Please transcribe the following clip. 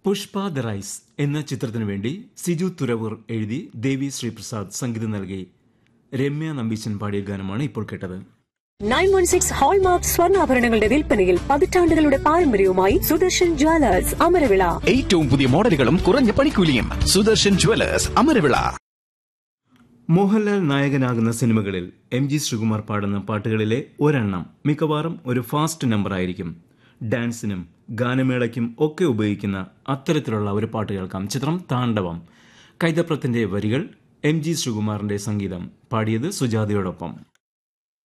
Pushpa the rice എന്ന ചിത്രത്തിനു വേണ്ടി സിജു തുരവൂർ എഴുതി ദേവി ശ്രീപ്രസാദ് സംഗീതം നൽകി രമ്യ നമ്പീശൻ പാടിയ ഗാനമാണ് ഇപ്പോൾ കേട്ടത് നയൻ വൺ സിക്സ് ഹോൾമാർക്ക് സ്വർണ്ണാഭരണങ്ങളുടെ വിൽപ്പനയിൽ പതിറ്റാണ്ടുകളുടെ പാരമ്പര്യവുമായി സുദർശൻ ജ്വല്ലേഴ്സ് അമരവിള ഏറ്റവും പുതിയ മോഡലുകളും കുറഞ്ഞ പണിക്കൂലിയും സുദർശൻ ജുവലേഴ്സ് അമരവിള മോഹൻലാൽ നായകനാകുന്ന സിനിമകളിൽ എം ജി ശ്രീകുമാർ പാടുന്ന പാട്ടുകളിലെ ഒരെണ്ണം മിക്കവാറും ഒരു ഫാസ്റ്റ് നമ്പർ ആയിരിക്കും ഡാൻസിനും ഗാനമേളയ്ക്കും ഒക്കെ ഉപയോഗിക്കുന്ന അത്തരത്തിലുള്ള ഒരു പാട്ട് കേൾക്കാം ചിത്രം താണ്ഡവം കൈതപ്രത്തിന്റെ വരികൾ എം ജി ശ്രീകുമാറിന്റെ സംഗീതം പാടിയത് സുജാതയോടൊപ്പം